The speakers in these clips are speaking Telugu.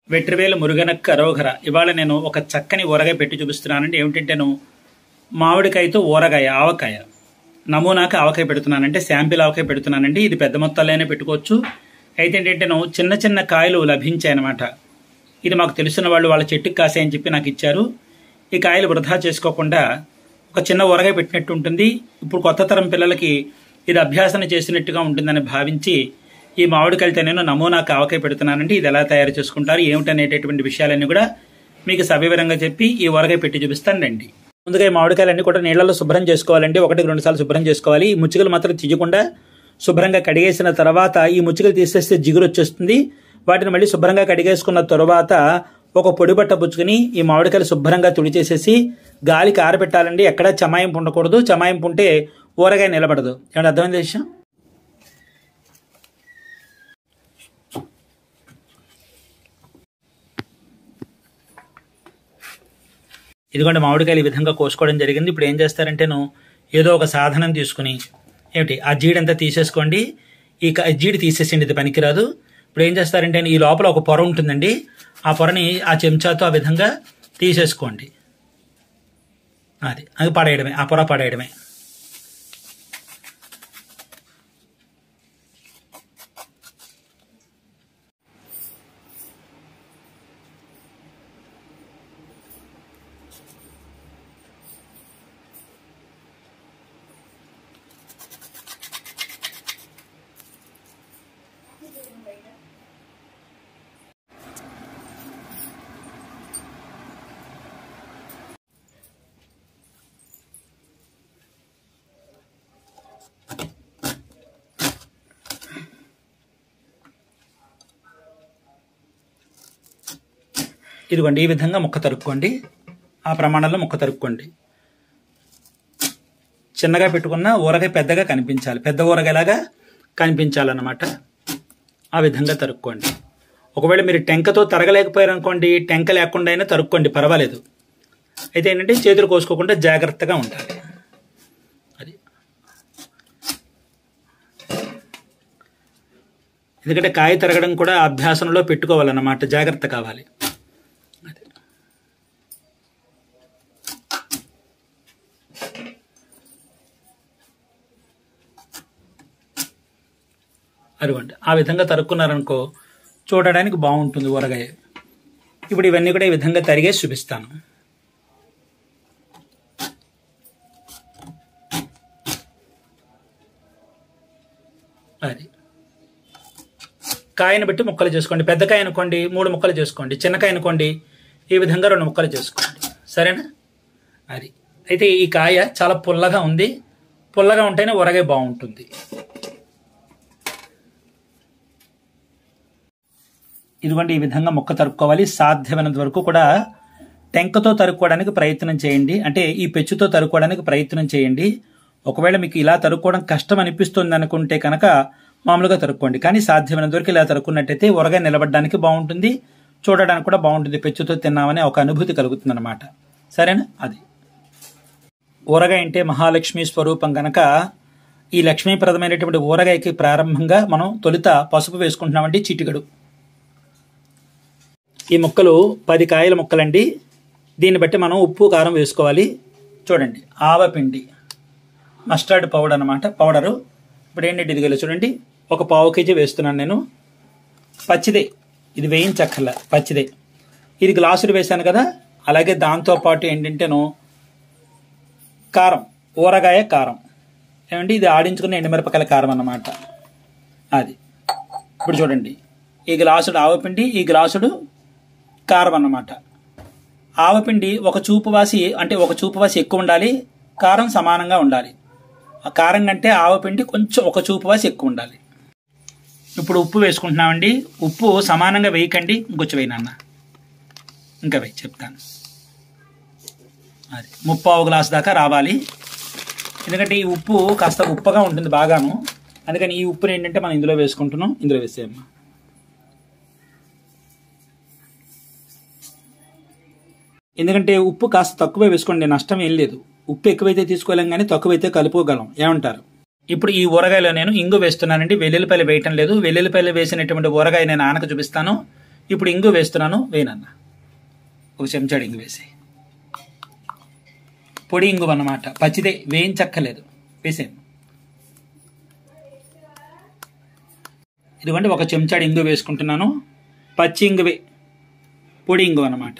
వెట్రివేలు మురుగనక్క అరోఘర ఇవాళ నేను ఒక చక్కని ఊరగాయ పెట్టి చూపిస్తున్నానండి ఏమిటంటేను మామిడికాయతో ఊరగాయ ఆవకాయ నమూనాకి ఆవకాయ పెడుతున్నానంటే శాంపిల్ ఆవకాయ పెడుతున్నానండి ఇది పెద్ద మొత్తాలైనా పెట్టుకోవచ్చు అయితే ఏంటంటేను చిన్న చిన్న కాయలు లభించాయన్నమాట ఇది మాకు తెలిసిన వాళ్ళు వాళ్ళ చెట్టుకి కాసాయని చెప్పి నాకు ఇచ్చారు ఈ కాయలు వృధా చేసుకోకుండా ఒక చిన్న ఊరగాయ పెట్టినట్టు ఉంటుంది ఇప్పుడు కొత్త తరం పిల్లలకి ఇది అభ్యాసన చేసినట్టుగా ఉంటుందని భావించి ఈ మామిడికాయలతో నేను నమూనాకు ఆవకాయ పెడుతున్నానండి ఇది ఎలా తయారు చేసుకుంటారు ఏమిటనేటటువంటి విషయాలన్నీ కూడా మీకు సవివరంగా చెప్పి ఈ ఊరగాయ పెట్టి చూపిస్తాను రండి ముందుగా ఈ మామిడికాయలన్నీ కూడా నీళ్ళలో శుభ్రం చేసుకోవాలండి ఒకటికి రెండు సార్లు శుభ్రం చేసుకోవాలి ఈ ముచ్చుకలు మాత్రం తీయకుండా శుభ్రంగా కడిగేసిన తర్వాత ఈ ముచ్చుకలు తీసేస్తే జిగురు వచ్చేస్తుంది వాటిని మళ్ళీ శుభ్రంగా కడిగేసుకున్న తర్వాత ఒక పొడి బట్ట పుచ్చుకుని ఈ మామిడికాయలు శుభ్రంగా తుడిచేసేసి గాలికి ఆరబెట్టాలండి ఎక్కడా చమాయింపు ఉండకూడదు చమాయింపు ఉంటే ఊరగాయ నిలబడదు ఏమన్నా అర్థమైంది విషయం ఇదిగోండి మామిడికాయలు ఈ విధంగా కోసుకోవడం జరిగింది ఇప్పుడు ఏం చేస్తారంటేను ఏదో ఒక సాధనం తీసుకుని ఏమిటి ఆ జీడంతా తీసేసుకోండి ఈ క- జీడి తీసేసిండి ఇది పనికిరాదు ఇప్పుడు ఏం చేస్తారంటే ఈ లోపల ఒక పొర ఉంటుందండి ఆ పొరని ఆ చెంచాతో ఆ విధంగా తీసేసుకోండి అది అది పడేయడమే ఆ పొర పడేయడమే ఇదిగోండి ఈ విధంగా ముక్క తరుక్కోండి ఆ ప్రమాణంలో ముక్క తరుక్కోండి చిన్నగా పెట్టుకున్న ఊరగాయ పెద్దగా కనిపించాలి పెద్ద ఊరగాయలాగా కనిపించాలన్నమాట ఆ విధంగా తరుక్కోండి ఒకవేళ మీరు టెంకతో తరగలేకపోయారనుకోండి టెంక లేకుండా అయినా తరుక్కోండి పర్వాలేదు అయితే ఏంటంటే చేతులు కోసుకోకుండా జాగ్రత్తగా ఉండాలి అది ఎందుకంటే కాయ తరగడం కూడా అభ్యాసంలో పెట్టుకోవాలన్నమాట జాగ్రత్త కావాలి అదిగోండి ఆ విధంగా తరుక్కున్నారనుకో చూడడానికి బాగుంటుంది ఊరగాయ ఇప్పుడు ఇవన్నీ కూడా ఈ విధంగా తరిగేసి చూపిస్తాను అది కాయను బట్టి ముక్కలు చేసుకోండి పెద్ద కాయ అనుకోండి మూడు ముక్కలు చేసుకోండి చిన్న కాయ అనుకోండి ఈ విధంగా రెండు ముక్కలు చేసుకోండి సరేనా అది అయితే ఈ కాయ చాలా పుల్లగా ఉంది పుల్లగా ఉంటేనే ఊరగాయ బాగుంటుంది ఇదిగోండి ఈ విధంగా మొక్క తరుక్కోవాలి సాధ్యమైనంత వరకు కూడా టెంకతో తరుక్కోవడానికి ప్రయత్నం చేయండి అంటే ఈ పెచ్చుతో తరుక్కోవడానికి ప్రయత్నం చేయండి ఒకవేళ మీకు ఇలా తరుక్కోవడం కష్టం అనిపిస్తుంది అనుకుంటే కనుక మామూలుగా తరుక్కోండి కానీ సాధ్యమైనంత వరకు ఇలా తరుక్కున్నట్టయితే ఉరగా నిలబడడానికి బాగుంటుంది చూడడానికి కూడా బాగుంటుంది పెచ్చుతో తిన్నామనే ఒక అనుభూతి కలుగుతుంది అనమాట సరేనా అది ఊరగాయ అంటే మహాలక్ష్మి స్వరూపం గనక ఈ లక్ష్మీప్రదమైనటువంటి ఊరగాయకి ప్రారంభంగా మనం తొలుత పసుపు వేసుకుంటున్నామండి చిటికడు ఈ ముక్కలు పది కాయల ముక్కలండి దీన్ని బట్టి మనం ఉప్పు కారం వేసుకోవాలి చూడండి ఆవపిండి మస్టర్డ్ పౌడర్ అనమాట పౌడరు ఇప్పుడు ఏంటంటే ఇదిగో చూడండి ఒక పావు కేజీ వేస్తున్నాను నేను పచ్చిదే ఇది వేయించక్కర్ల పచ్చిదే ఇది గ్లాసులు వేశాను కదా అలాగే దాంతోపాటు ఏంటంటేను కారం ఊరగాయ కారం ఏమండి ఇది ఆడించుకున్న ఎండుమిరపకాయల కారం అన్నమాట అది ఇప్పుడు చూడండి ఈ గ్లాసుడు ఆవపిండి ఈ గ్లాసుడు కారం అన్నమాట ఆవపిండి ఒక చూపు వాసి అంటే ఒక చూపు వాసి ఎక్కువ ఉండాలి కారం సమానంగా ఉండాలి ఆ కారం కంటే ఆవపిండి కొంచెం ఒక చూపు వాసి ఎక్కువ ఉండాలి ఇప్పుడు ఉప్పు వేసుకుంటున్నామండి ఉప్పు సమానంగా వేయకండి ఇంకొంచెం వేయనన్న ఇంకా వేయి చెప్తాను అది ముప్పావు గ్లాస్ దాకా రావాలి ఎందుకంటే ఈ ఉప్పు కాస్త ఉప్పగా ఉంటుంది బాగాను అందుకని ఈ ఉప్పుని ఏంటంటే మనం ఇందులో వేసుకుంటున్నాం ఇందులో వేసేయమ్మా ఎందుకంటే ఉప్పు కాస్త తక్కువే వేసుకోండి నష్టం ఏం లేదు ఉప్పు ఎక్కువైతే తీసుకోలేం కానీ తక్కువైతే కలుపుకోగలం ఏమంటారు ఇప్పుడు ఈ ఊరగాయలో నేను ఇంగు వేస్తున్నానండి వెల్లుల్లిపాయలు వేయటం లేదు వెల్లుల్లిపాయలు వేసినటువంటి ఊరగాయ నేను ఆనక చూపిస్తాను ఇప్పుడు ఇంగు వేస్తున్నాను వేయనన్న ఒక చెంచాడు ఇంగు వేసి పొడి ఇంగు అన్నమాట పచ్చిదే వేయించక్కర్లేదు వేసేయండి ఇదిగోండి ఒక చెంచాడు ఇంగు వేసుకుంటున్నాను పచ్చి ఇంగువే పొడి ఇంగు అన్నమాట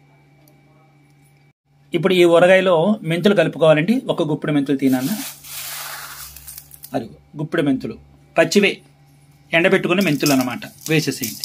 ఇప్పుడు ఈ ఊరగాయలో మెంతులు కలుపుకోవాలండి ఒక గుప్పుడు మెంతులు తినాన్న అది గుప్పుడు మెంతులు పచ్చివే ఎండబెట్టుకుని మెంతులు అన్నమాట వేసేసేయండి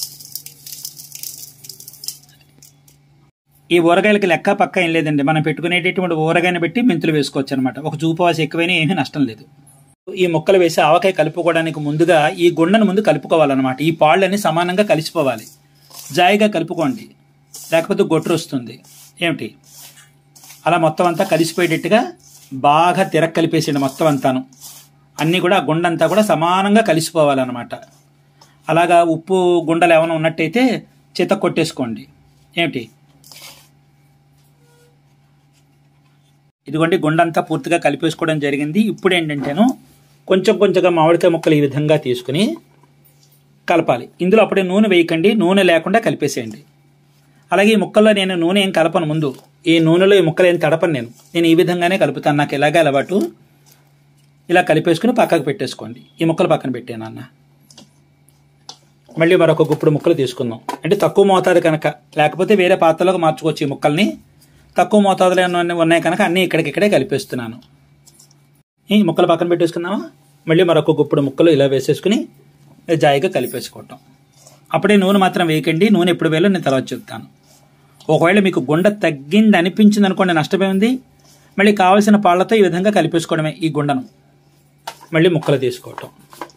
ఈ ఊరగాయలకి లెక్క పక్క ఏం లేదండి మనం పెట్టుకునేటటువంటి ఊరగాయని పెట్టి మెంతులు వేసుకోవచ్చు అనమాట ఒక చూపువాసి ఎక్కువైనా ఏమీ నష్టం లేదు ఈ ముక్కలు వేసి ఆవకాయ కలుపుకోవడానికి ముందుగా ఈ గుండను ముందు కలుపుకోవాలన్నమాట ఈ పాళ్ళని సమానంగా కలిసిపోవాలి జాయిగా కలుపుకోండి లేకపోతే గొట్టు వస్తుంది ఏమిటి అలా మొత్తం అంతా కలిసిపోయేటట్టుగా బాగా తిరగ కలిపేసేయండి మొత్తం అంతాను అన్నీ కూడా ఆ గుండంతా కూడా సమానంగా కలిసిపోవాలన్నమాట అలాగా ఉప్పు గుండలు ఏమైనా ఉన్నట్టయితే చిత కొట్టేసుకోండి ఏమిటి ఇదిగోండి గుండంతా పూర్తిగా కలిపేసుకోవడం జరిగింది ఇప్పుడు ఏంటంటేను కొంచెం కొంచెంగా మామిడికాయ ముక్కలు ఈ విధంగా తీసుకుని కలపాలి ఇందులో అప్పుడే నూనె వేయకండి నూనె లేకుండా కలిపేసేయండి అలాగే ఈ ముక్కల్లో నేను నూనె ఏం కలపను ముందు ఈ నూనెలో ఈ ముక్కలు ఏం తడపను నేను నేను ఈ విధంగానే కలుపుతాను నాకు ఎలాగే అలవాటు ఇలా కలిపేసుకుని పక్కకు పెట్టేసుకోండి ఈ ముక్కలు పక్కన పెట్టాను అన్న మళ్ళీ మరొక గుప్పుడు ముక్కలు తీసుకుందాం అంటే తక్కువ మోతాదు కనుక లేకపోతే వేరే పాత్రలోకి మార్చుకోవచ్చు ఈ ముక్కల్ని తక్కువ మోతాదులో ఏమన్నా ఉన్నాయి కనుక అన్నీ ఇక్కడికిక్కడే కలిపేస్తున్నాను ఈ ముక్కలు పక్కన పెట్టేసుకున్నామా మళ్ళీ మరొక గుప్పుడు ముక్కలు ఇలా వేసేసుకుని జాయిగా కలిపేసుకోవటం అప్పుడే నూనె మాత్రం వేయకండి నూనె ఎప్పుడు వేయాలో నేను తర్వాత చెప్తాను ఒకవేళ మీకు గుండ తగ్గింది అనిపించింది అనుకోండి నష్టమే ఉంది మళ్ళీ కావలసిన పాళ్లతో ఈ విధంగా కలిపేసుకోవడమే ఈ గుండను మళ్ళీ ముక్కలు తీసుకోవటం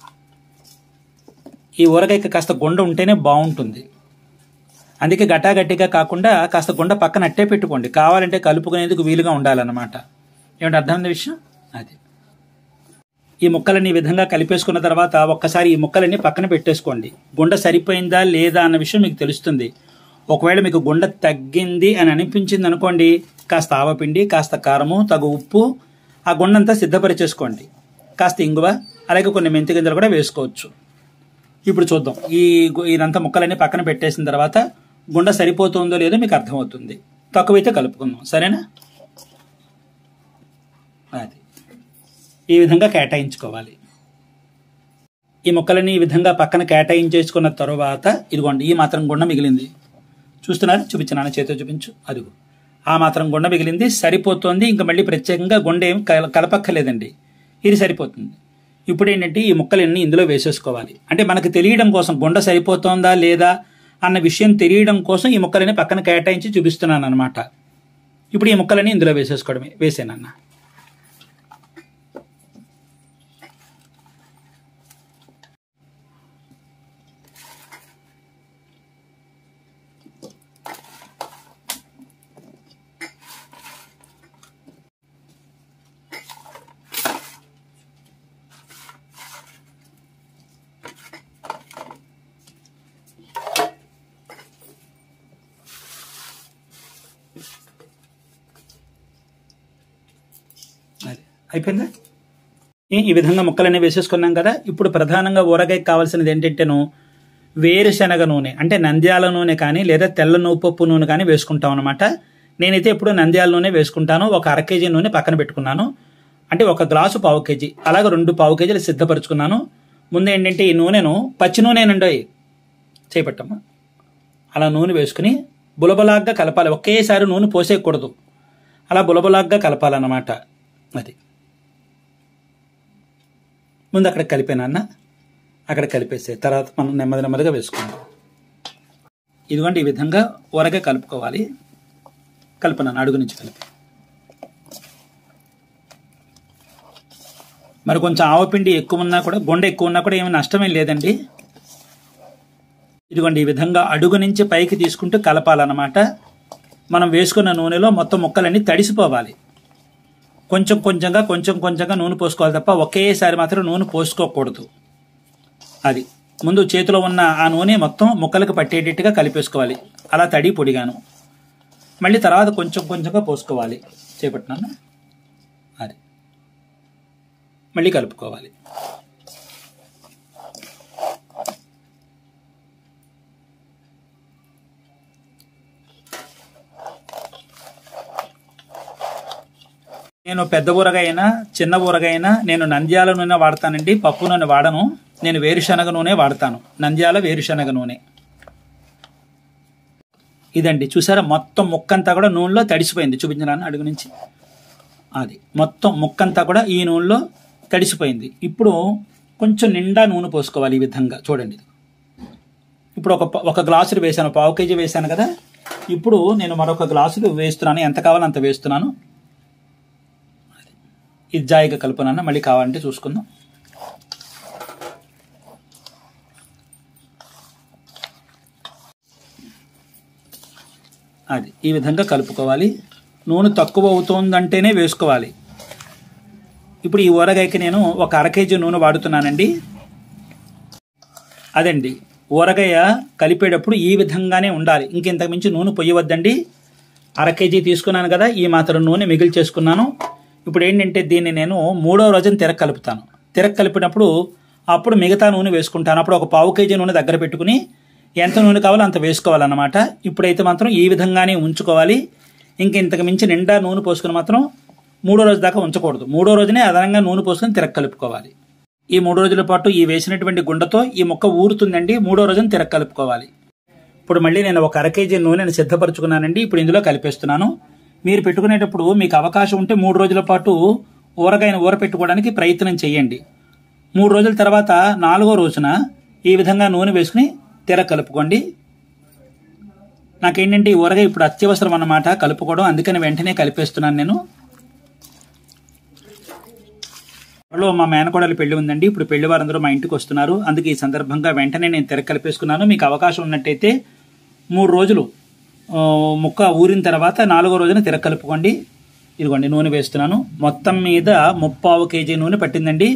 ఈ ఊరగాయకి కాస్త గుండ ఉంటేనే బాగుంటుంది అందుకే గట్టాగట్టిగా కాకుండా కాస్త గుండ పక్కన అట్టే పెట్టుకోండి కావాలంటే కలుపుకునేందుకు వీలుగా ఉండాలన్నమాట ఏమిటి అర్థమైంది విషయం అది ఈ ముక్కలని ఈ విధంగా కలిపేసుకున్న తర్వాత ఒక్కసారి ఈ ముక్కలన్నీ పక్కన పెట్టేసుకోండి గుండ సరిపోయిందా లేదా అన్న విషయం మీకు తెలుస్తుంది ఒకవేళ మీకు గుండ తగ్గింది అని అనిపించింది అనుకోండి కాస్త ఆవపిండి కాస్త కారము తగు ఉప్పు ఆ గుండంతా సిద్ధపరిచేసుకోండి కాస్త ఇంగువ అలాగే కొన్ని మెంతి గింజలు కూడా వేసుకోవచ్చు ఇప్పుడు చూద్దాం ఈ గు- ఇదంతా ముక్కలన్నీ పక్కన పెట్టేసిన తర్వాత గుండ సరిపోతుందో లేదో మీకు అర్థమవుతుంది తక్కువైతే కలుపుకుందాం సరేనా అది ఈ విధంగా కేటాయించుకోవాలి ఈ ముక్కలని ఈ విధంగా పక్కన కేటాయించేసుకున్న తర్వాత ఇదిగోండి ఈ మాత్రం గుండ మిగిలింది చూస్తున్నారు చూపించినాను చేతితో చూపించు అదిగో ఆ మాత్రం గుండ మిగిలింది సరిపోతుంది ఇంకా మళ్ళీ ప్రత్యేకంగా గుండె ఏం కల- కలపక్కర్లేదండి ఇది సరిపోతుంది ఇప్పుడు ఏంటంటే ఈ ముక్కలన్నీ ఇందులో వేసేసుకోవాలి అంటే మనకు తెలియడం కోసం గుండ సరిపోతుందా లేదా అన్న విషయం తెలియడం కోసం ఈ ముక్కలని పక్కన కేటాయించి చూపిస్తున్నాను అనమాట ఇప్పుడు ఈ ముక్కలని ఇందులో వేసేసుకోవడమే వేసానన్న అది అయిపోయిందా ఈ- ఈ విధంగా ముక్కలన్నీ వేసేసుకున్నాం కదా ఇప్పుడు ప్రధానంగా ఊరగాయకి కావాల్సినది ఏంటంటేను వేరుశనగ నూనె అంటే నంద్యాల నూనె కానీ లేదా తెల్ల నువ్వుపప్పు నూనె కానీ వేసుకుంటాం అనమాట నేనైతే ఇప్పుడు నంద్యాల నూనె వేసుకుంటాను ఒక అర కేజీ నూనె పక్కన పెట్టుకున్నాను అంటే ఒక గ్లాసు పావు కేజీ అలాగే రెండు పావు కేజీలు సిద్ధపరచుకున్నాను ముందు ఏంటంటే ఈ నూనెను పచ్చి నూనెనండి చేపట్టమ్మా అలా నూనె వేసుకుని బులబలాగ్గా కలపాలి ఒకేసారి నూనె పోసేయకూడదు అలా బులబలాగ్గా కలపాలన్నమాట అది ముందు అక్కడ కలిపానన్న అక్కడ కలిపేసే తర్వాత మనం నెమ్మది నెమ్మదిగా వేసుకుందాం ఇదిగోండి ఈ విధంగా ఊరగా కలుపుకోవాలి కలుపునాను అడుగు నుంచి కలిపి మరి కొంచెం ఆవపిండి ఎక్కువ ఉన్నా కూడా గుండె ఎక్కువ ఉన్నా కూడా ఏమి నష్టమేం లేదండి ఇదిగోండి ఈ విధంగా అడుగు నుంచి పైకి తీసుకుంటూ కలపాలన్నమాట మనం వేసుకున్న నూనెలో మొత్తం ముక్కలన్నీ తడిసిపోవాలి కొంచెం కొంచెంగా కొంచెం కొంచెంగా నూనె పోసుకోవాలి తప్ప ఒకేసారి మాత్రం నూనె పోసుకోకూడదు అది ముందు చేతిలో ఉన్న ఆ నూనె మొత్తం ముక్కలకు పట్టేటట్టుగా కలిపేసుకోవాలి అలా తడి పొడిగాను మళ్ళీ తర్వాత కొంచెం కొంచెంగా పోసుకోవాలి చేపట్టినాను అది మళ్ళీ కలుపుకోవాలి నేను పెద్ద ఊరగాయ అయినా చిన్న ఊరగాయ అయినా నేను నంద్యాల నూనె వాడతానండి పప్పు నూనె వాడను నేను వేరుశనగ నూనె వాడతాను నంద్యాల వేరుశనగ నూనె ఇదండి చూసారా మొత్తం ముక్కంతా కూడా నూనెలో తడిసిపోయింది చూపించడానికి అడుగు నుంచి అది మొత్తం ముక్కంతా కూడా ఈ నూనెలో తడిసిపోయింది ఇప్పుడు కొంచెం నిండా నూనె పోసుకోవాలి ఈ విధంగా చూడండి ఇప్పుడు ఒక ప- ఒక గ్లాసులు వేసాను పావు కేజీ వేసాను కదా ఇప్పుడు నేను మరొక గ్లాసులు వేస్తున్నాను ఎంత కావాలో అంత వేస్తున్నాను ఇది జాయిగా కలుపునన్న మళ్ళీ కావాలంటే చూసుకుందాం అది ఈ విధంగా కలుపుకోవాలి నూనె తక్కువ అవుతుందంటేనే వేసుకోవాలి ఇప్పుడు ఈ ఊరగాయకి నేను ఒక అర కేజీ నూనె వాడుతున్నానండి అదండి ఊరగాయ కలిపేటప్పుడు ఈ విధంగానే ఉండాలి ఇంకింతకు మించి నూనె పొయ్యవద్దండి అర కేజీ తీసుకున్నాను కదా ఈ మాత్రం నూనె మిగిలి చేసుకున్నాను ఇప్పుడు ఏంటంటే దీన్ని నేను మూడో రోజున తిరగ కలుపుతాను తిరగ కలిపినప్పుడు అప్పుడు మిగతా నూనె వేసుకుంటాను అప్పుడు ఒక పావు కేజీ నూనె దగ్గర పెట్టుకుని ఎంత నూనె కావాలో అంత వేసుకోవాలన్నమాట ఇప్పుడైతే మాత్రం ఈ విధంగానే ఉంచుకోవాలి ఇంక ఇంతకు మించి నిండా నూనె పోసుకుని మాత్రం మూడో రోజు దాకా ఉంచకూడదు మూడో రోజునే అదనంగా నూనె పోసుకుని తిరగ కలుపుకోవాలి ఈ మూడు రోజుల పాటు ఈ వేసినటువంటి గుండతో ఈ మొక్క ఊరుతుందండి మూడో రోజున తిరగ కలుపుకోవాలి ఇప్పుడు మళ్ళీ నేను ఒక అర కేజీ నూనెను సిద్ధపరచుకున్నానండి ఇప్పుడు ఇందులో కలిపేస్తున్నాను మీరు పెట్టుకునేటప్పుడు మీకు అవకాశం ఉంటే మూడు రోజుల పాటు ఊరగాయను ఊర పెట్టుకోవడానికి ప్రయత్నం చేయండి మూడు రోజుల తర్వాత నాలుగో రోజున ఈ విధంగా నూనె వేసుకుని తెర కలుపుకోండి నాకేంటంటే ఈ ఊరగాయ ఇప్పుడు అత్యవసరం అన్నమాట కలుపుకోవడం అందుకని వెంటనే కలిపేస్తున్నాను నేను త్వరలో మా మేనకోడలి పెళ్లి ఉందండి ఇప్పుడు పెళ్లి వారందరూ మా ఇంటికి వస్తున్నారు అందుకే ఈ సందర్భంగా వెంటనే నేను తెర కలిపేసుకున్నాను మీకు అవకాశం ఉన్నట్టయితే మూడు రోజులు ఆ, ముక్క ఊరిన తర్వాత నాలుగో రోజున తిరగ కలుపుకోండి ఇదిగోండి నూనె వేస్తున్నాను మొత్తం మీద ముప్పావు కేజీ నూనె పట్టిందండి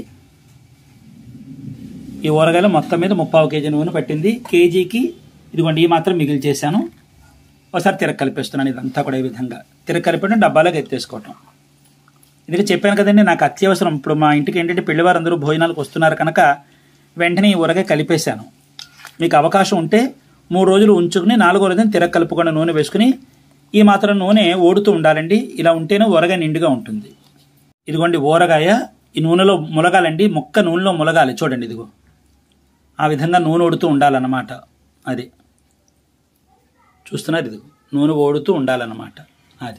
ఈ ఊరగాయలు మొత్తం మీద ముప్పావు కేజీ నూనె పట్టింది కేజీకి ఇదిగోండి ఈ మాత్రం మిగిలి చేశాను ఒకసారి తిరగ కలిపేస్తున్నాను ఇదంతా కూడా ఈ విధంగా తిరగ కలిపడం డబ్బాలోకి ఎత్తేసుకోవటం ఇది చెప్పాను కదండి నాకు అత్యవసరం ఇప్పుడు మా ఇంటికి ఏంటంటే పెళ్లివారు అందరూ భోజనాలకు వస్తున్నారు కనుక వెంటనే ఈ ఊరగాయ కలిపేశాను మీకు అవకాశం ఉంటే మూడు రోజులు ఉంచుకుని నాలుగో రోజున తిరగ కలుపుకొని నూనె వేసుకుని ఈ మాత్రం నూనె ఓడుతూ ఉండాలండి ఇలా ఉంటేనే ఊరగాయ నిండుగా ఉంటుంది ఇదిగోండి ఊరగాయ ఈ నూనెలో ములగాలండి ముక్క నూనెలో ములగాలి చూడండి ఇదిగో ఆ విధంగా నూనె ఓడుతూ ఉండాలన్నమాట అది చూస్తున్నారు ఇదిగో నూనె ఓడుతూ ఉండాలన్నమాట అది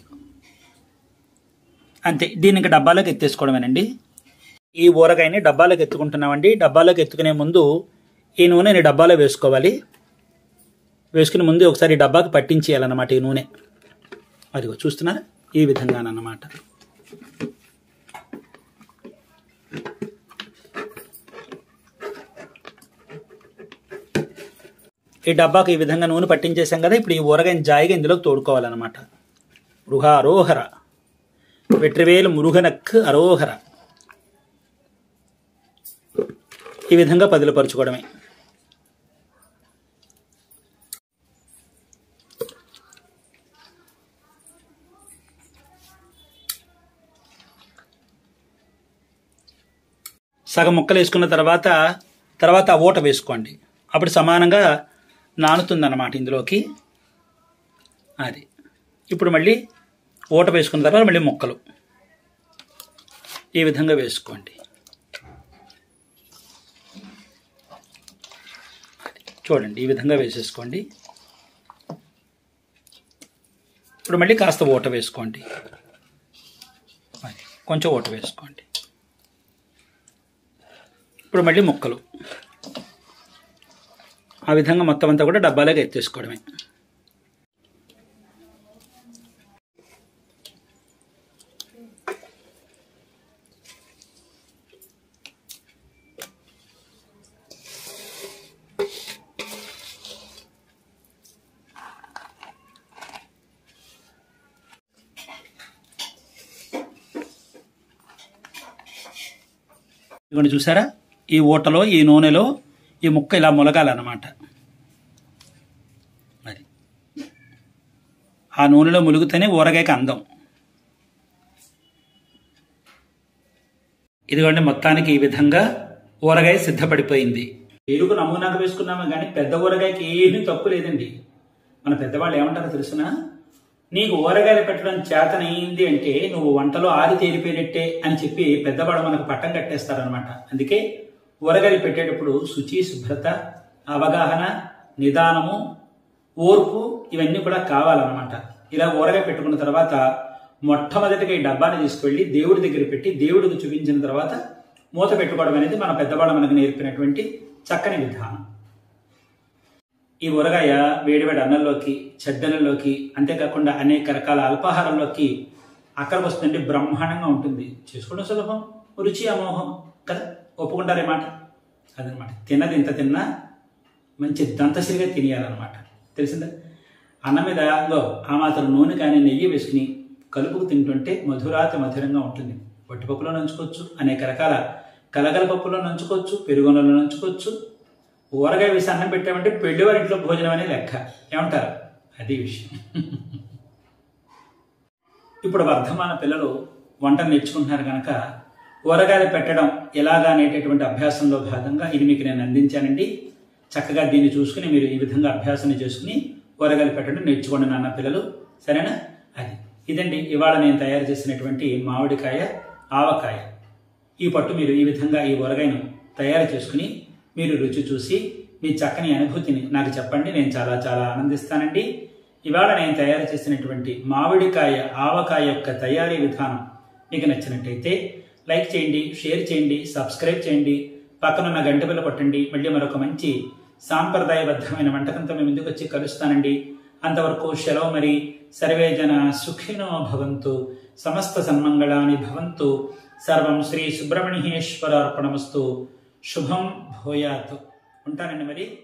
అంతే దీన్ని ఇంకా డబ్బాలోకి ఎత్తేసుకోవడమేనండి ఈ ఊరగాయని డబ్బాలోకి ఎత్తుకుంటున్నామండి డబ్బాలోకి ఎత్తుకునే ముందు ఈ నూనెని డబ్బాలో వేసుకోవాలి వేసుకుని ముందు ఒకసారి ఈ డబ్బాకి పట్టించేయాలన్నమాట ఈ నూనె అదిగో చూస్తున్నారా ఈ విధంగానన్నమాట ఈ డబ్బాకి ఈ విధంగా నూనె పట్టించేసాం కదా ఇప్పుడు ఈ ఊరగాయని జాయిగా ఇందులోకి తోడుకోవాలన్నమాట మృగ అరోహర వెట్రివేలు మురుగనక్ అరోహర ఈ విధంగా పదిలపరుచుకోవడమే సగం ముక్కలు వేసుకున్న తర్వాత తర్వాత ఆ ఊట వేసుకోండి అప్పుడు సమానంగా నానుతుందన్నమాట ఇందులోకి అది ఇప్పుడు మళ్ళీ ఊట వేసుకున్న తర్వాత మళ్ళీ ముక్కలు ఈ విధంగా వేసుకోండి చూడండి ఈ విధంగా వేసేసుకోండి ఇప్పుడు మళ్ళీ కాస్త ఊట వేసుకోండి అది, కొంచెం ఊట వేసుకోండి ఇప్పుడు మళ్ళీ ముక్కలు ఆ విధంగా మొత్తం అంతా కూడా డబ్బాలోకి ఎత్తేసుకోవడమే ఇదిగోండి చూసారా ఈ ఊటలో ఈ నూనెలో ఈ ముక్క ఇలా ములగాలన్నమాట అది ఆ నూనెలో ములుగుతేనే ఊరగాయకి అందం ఇదిగోండి మొత్తానికి ఈ విధంగా ఊరగాయ సిద్ధపడిపోయింది పేరుకు నమూనాకు వేసుకున్నాము కానీ పెద్ద ఊరగాయకి ఏమీ తప్పు లేదండి మన పెద్దవాళ్ళు ఏమంటారో తెలుసునా నీకు ఊరగాయ పెట్టడం చేతనయింది అంటే నువ్వు వంటలో ఆరి తేలిపోయినట్టే అని చెప్పి పెద్దవాడు మనకు పట్టం కట్టేస్తారనమాట అందుకే ఊరగాయలు పెట్టేటప్పుడు శుచి శుభ్రత అవగాహన నిదానము ఓర్పు ఇవన్నీ కూడా కావాలన్నమాట ఇలా ఊరగాయ పెట్టుకున్న తర్వాత మొట్టమొదటిగా ఈ డబ్బాని తీసుకెళ్లి దేవుడి దగ్గర పెట్టి దేవుడికి చూపించిన తర్వాత మూత పెట్టుకోవడం అనేది మన పెద్దవాళ్ళు మనకు నేర్పినటువంటి చక్కని విధానం ఈ ఊరగాయ వేడివేడి అన్నంలోకి చెడ్డలలోకి అంతేకాకుండా అనేక రకాల అల్పాహారంలోకి అక్కడికి వస్తుంటే బ్రహ్మాండంగా ఉంటుంది చేసుకోవడం సులభం రుచి అమోహం కదా ఒప్పుకుంటారే మాట అదనమాట తిన్నది ఇంత తిన్నా మంచి దంతసిరిగా తినేయాలన్నమాట తెలిసిందా అన్నం మీద గో ఆ మాత్రం నూనె కానీ నెయ్యి వేసుకుని కలుపుకు తింటుంటే మధురాతి మధురంగా ఉంటుంది వట్టిపప్పులో నంచుకోవచ్చు అనేక రకాల కలగల పప్పులో నంచుకోవచ్చు పెరుగులలో నంచుకోవచ్చు ఊరగాయ వేసి అన్నం పెట్టామంటే పెళ్లివారి ఇంట్లో భోజనం అనే లెక్క ఏమంటారు అది విషయం ఇప్పుడు వర్ధమాన పిల్లలు వంటలు నేర్చుకుంటున్నారు కనుక ఊరగాయలు పెట్టడం ఎలాగా అనేటటువంటి అభ్యాసంలో భాగంగా ఇది మీకు నేను అందించానండి చక్కగా దీన్ని చూసుకుని మీరు ఈ విధంగా అభ్యాసం చేసుకుని ఊరగాయలు పెట్టడం నేర్చుకోండి నాన్న పిల్లలు సరేనా అది ఇదండి ఇవాళ నేను తయారు చేసినటువంటి మామిడికాయ ఆవకాయ ఈ పట్టు మీరు ఈ విధంగా ఈ ఊరగాయను తయారు చేసుకుని మీరు రుచి చూసి మీ చక్కని అనుభూతిని నాకు చెప్పండి నేను చాలా చాలా ఆనందిస్తానండి ఇవాళ నేను తయారు చేసినటువంటి మామిడికాయ ఆవకాయ యొక్క తయారీ విధానం మీకు నచ్చినట్టయితే లైక్ చేయండి షేర్ చేయండి సబ్స్క్రైబ్ చేయండి పక్కనున్న గంట బిల్ల కొట్టండి మళ్ళీ మరొక మంచి సాంప్రదాయబద్ధమైన వంటకంతో మేము ముందుకు వచ్చి కలుస్తానండి అంతవరకు సెలవు మరి సర్వే జన సుఖినో భవంతు సమస్త సన్మంగళాని భవంతు సర్వం శ్రీ సుబ్రహ్మణ్యేశ్వరార్పణమస్తు శుభం భూయాత్ ఉంటానండి మరి